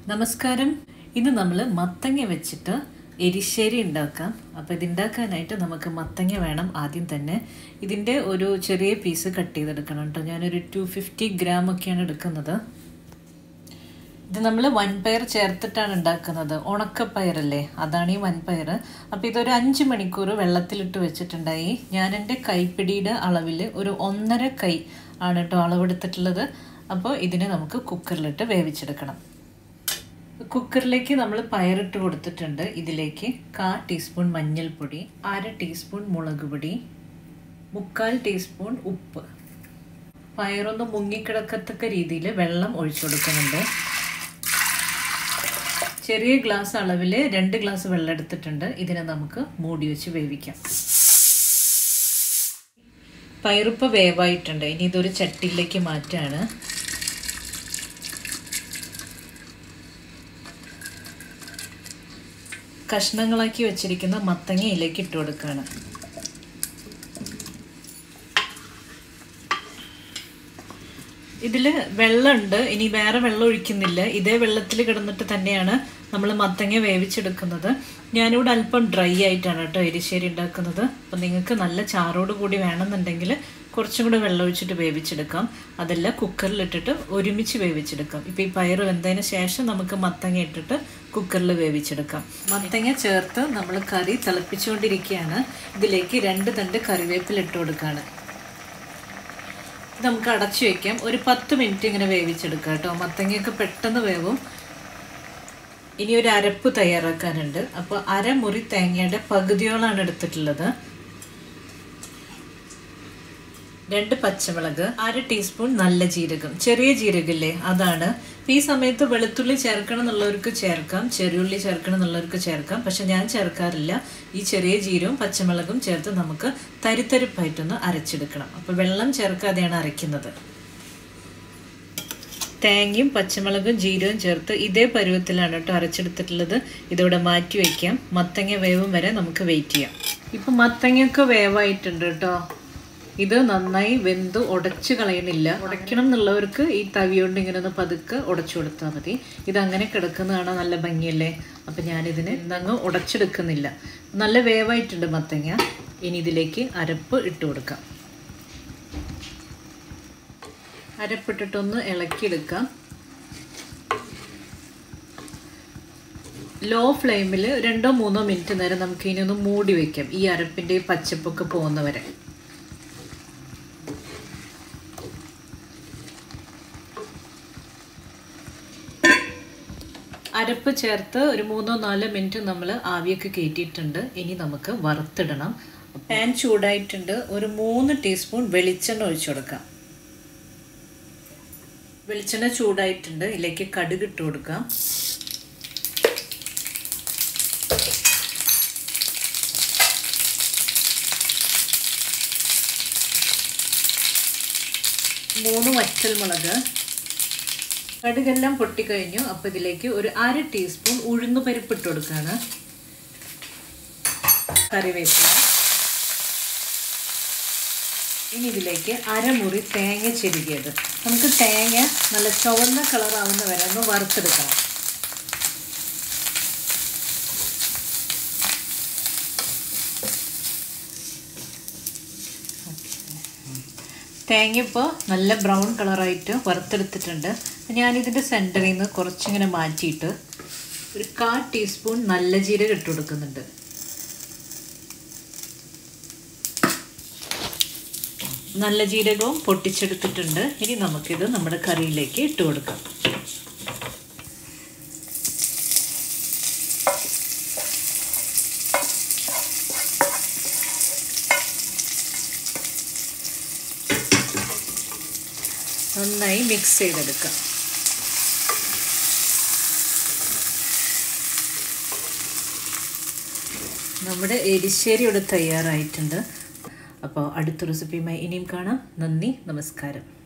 നമസ്കാരം ഇന്ന് നമ്മൾ മത്തങ്ങ വെച്ചിട്ട് എരിശ്ശേരി ഉണ്ടാക്കാം അപ്പോൾ ഇതുണ്ടാക്കാനായിട്ട് നമുക്ക് മത്തങ്ങ വേണം ആദ്യം തന്നെ ഇതിൻ്റെ ഒരു ചെറിയ പീസ് കട്ട് ചെയ്തെടുക്കണം കേട്ടോ ഞാനൊരു ടു ഫിഫ്റ്റി ഗ്രാം ഒക്കെയാണ് എടുക്കുന്നത് ഇത് നമ്മൾ വൻപയർ ചേർത്തിട്ടാണ് ഉണ്ടാക്കുന്നത് ഉണക്കപ്പയറല്ലേ അതാണ് ഈ വൻപയർ അപ്പോൾ ഇതൊരു അഞ്ച് മണിക്കൂർ വെള്ളത്തിലിട്ട് വെച്ചിട്ടുണ്ടായി ഞാൻ എൻ്റെ കൈപ്പിടിയുടെ അളവിൽ ഒരു ഒന്നര കൈ ആണ് കേട്ടോ അളവെടുത്തിട്ടുള്ളത് അപ്പോൾ ഇതിനെ നമുക്ക് കുക്കറിലിട്ട് വേവിച്ചെടുക്കണം കുക്കറിലേക്ക് നമ്മൾ പയറിട്ട് കൊടുത്തിട്ടുണ്ട് ഇതിലേക്ക് കാ ടീസ്പൂൺ മഞ്ഞൾപ്പൊടി അര ടീസ്പൂൺ മുളക് പൊടി മുക്കാൽ ടീസ്പൂൺ ഉപ്പ് പയറൊന്ന് മുങ്ങിക്കിടക്കത്തക്ക രീതിയിൽ വെള്ളം ഒഴിച്ചു കൊടുക്കുന്നുണ്ട് ചെറിയ ഗ്ലാസ് അളവിൽ രണ്ട് ഗ്ലാസ് വെള്ളം എടുത്തിട്ടുണ്ട് ഇതിനെ നമുക്ക് മൂടി വെച്ച് വേവിക്കാം പയറുപ്പ് വേവായിട്ടുണ്ട് ഇനി ഇതൊരു ചട്ടിയിലേക്ക് മാറ്റാണ് കഷ്ണങ്ങളാക്കി വെച്ചിരിക്കുന്ന മത്തങ്ങ ഇതിലേക്ക് ഇട്ട് കൊടുക്കുകയാണ് ഇതിൽ വെള്ളമുണ്ട് ഇനി വേറെ വെള്ളം ഒഴിക്കുന്നില്ല ഇതേ വെള്ളത്തിൽ കിടന്നിട്ട് തന്നെയാണ് നമ്മൾ മത്തങ്ങ വേവിച്ചെടുക്കുന്നത് ഞാനിവിടെ അല്പം ഡ്രൈ ആയിട്ടാണ് കേട്ടോ എരിശ്ശേരി ഉണ്ടാക്കുന്നത് അപ്പം നിങ്ങൾക്ക് നല്ല ചാറോട് കൂടി വേണമെന്നുണ്ടെങ്കിൽ കുറച്ചും കൂടെ വെള്ളം ഒഴിച്ചിട്ട് വേവിച്ചെടുക്കാം അതല്ല കുക്കറിലിട്ടിട്ട് ഒരുമിച്ച് വേവിച്ചെടുക്കാം ഇപ്പം ഈ പയറ് വെന്തതിന് ശേഷം നമുക്ക് മത്തങ്ങ ഇട്ടിട്ട് കുക്കറിൽ വേവിച്ചെടുക്കാം മത്തങ്ങ ചേർത്ത് നമ്മൾ കറി തിളപ്പിച്ചുകൊണ്ടിരിക്കുകയാണ് ഇതിലേക്ക് രണ്ട് തണ്ട് കറിവേപ്പില ഇട്ട് കൊടുക്കുകയാണ് നമുക്ക് അടച്ചു വെക്കാം ഒരു പത്ത് മിനിറ്റ് ഇങ്ങനെ വേവിച്ചെടുക്കാം കേട്ടോ മത്തങ്ങയൊക്കെ പെട്ടെന്ന് വേവും ഇനി ഒരു അരപ്പ് തയ്യാറാക്കാനുണ്ട് അപ്പോൾ അരമുറി തേങ്ങയുടെ പകുതിയോളാണ് എടുത്തിട്ടുള്ളത് രണ്ട് പച്ചമുളക് അര ടീസ്പൂൺ നല്ല ജീരകം ചെറിയ ജീരകല്ലേ അതാണ് ഈ സമയത്ത് വെളുത്തുള്ളി ചേർക്കണം എന്നുള്ളവർക്ക് ചേർക്കാം ചെറിയുള്ളി ചേർക്കണം എന്നുള്ളവർക്ക് ചേർക്കാം പക്ഷെ ഞാൻ ചേർക്കാറില്ല ഈ ചെറിയ ജീരവും പച്ചമുളകും ചേർത്ത് നമുക്ക് തരിത്തരിപ്പായിട്ടൊന്ന് അരച്ചെടുക്കണം അപ്പോൾ വെള്ളം ചേർക്കാതെയാണ് അരയ്ക്കുന്നത് തേങ്ങയും പച്ചമുളകും ജീരവും ചേർത്ത് ഇതേ പരുവത്തിലാണ് കേട്ടോ അരച്ചെടുത്തിട്ടുള്ളത് ഇതിവിടെ മാറ്റി വയ്ക്കാം മത്തങ്ങ വേവും വരെ നമുക്ക് വെയിറ്റ് ചെയ്യാം ഇപ്പം മത്തങ്ങയൊക്കെ വേവായിട്ടുണ്ട് കേട്ടോ ഇത് നന്നായി വെന്ത് ഉടച്ചു കളയണില്ല ഉടയ്ക്കണം എന്നുള്ളവർക്ക് ഈ തവി കൊണ്ട് ഇങ്ങനെ ഒന്ന് പതുക്കെ ഉടച്ചു കൊടുത്താൽ മതി ഇത് അങ്ങനെ കിടക്കുന്നതാണ് നല്ല ഭംഗിയല്ലേ അപ്പം ഞാനിതിന് ഇന്നങ്ങ് ഉടച്ചെടുക്കുന്നില്ല നല്ല വേവായിട്ടുണ്ട് മത്തങ്ങ ഇനി ഇതിലേക്ക് അരപ്പ് ഇട്ട് കൊടുക്കാം അരപ്പിട്ടിട്ടൊന്ന് ഇളക്കിയെടുക്കാം ലോ ഫ്ലെയിമിൽ രണ്ടോ മൂന്നോ മിനിറ്റ് നേരം നമുക്ക് ഇനി ഒന്ന് മൂടി വയ്ക്കാം ഈ അരപ്പിൻ്റെ പച്ചപ്പൊക്കെ പോകുന്നവരെ അരപ്പ് ചേർത്ത് ഒരു മൂന്നോ നാലോ മിനിറ്റ് നമ്മൾ ആവിയൊക്കെ കയറ്റിയിട്ടുണ്ട് ഇനി നമുക്ക് വറുത്തിടണം പാൻ ചൂടായിട്ടുണ്ട് ഒരു മൂന്ന് ടീസ്പൂൺ വെളിച്ചെണ്ണ ഒഴിച്ചു കൊടുക്കാം വെളിച്ചെണ്ണ ചൂടായിട്ടുണ്ട് ഇതിലേക്ക് കടുക് ഇട്ട് കൊടുക്കാം മൂന്ന് വറ്റൽമുളക് കടുകെല്ലാം പൊട്ടിക്കഴിഞ്ഞു അപ്പോൾ ഇതിലേക്ക് ഒരു അര ടീസ്പൂൺ ഉഴുന്നു പരിപ്പ് ഇട്ട് കൊടുക്കുകയാണ് കറിവേപ്പില ഇനി ഇതിലേക്ക് അരമുറി തേങ്ങ ചെരുകിയത് നമുക്ക് തേങ്ങ നല്ല ചുവന്ന കളറാവുന്ന വരെ ഒന്ന് വറുത്തെടുക്കണം തേങ്ങ ഇപ്പോൾ നല്ല ബ്രൗൺ കളറായിട്ട് വറുത്തെടുത്തിട്ടുണ്ട് ഞാനിതിൻ്റെ സെൻറ്ററിൽ നിന്ന് കുറച്ചിങ്ങനെ മാറ്റിയിട്ട് ഒരു കാ ടീസ്പൂൺ നല്ല ജീരകം ഇട്ട് കൊടുക്കുന്നുണ്ട് നല്ല ജീരകവും പൊട്ടിച്ചെടുത്തിട്ടുണ്ട് ഇനി നമുക്കിത് നമ്മുടെ കറിയിലേക്ക് ഇട്ട് കൊടുക്കാം നന്നായി മിക്സ് ചെയ്തെടുക്കാം നമ്മുടെ എരിശ്ശേരി ഇവിടെ തയ്യാറായിട്ടുണ്ട് അപ്പോൾ അടുത്ത റെസിപ്പിയുമായി ഇനിയും കാണാം നന്ദി നമസ്കാരം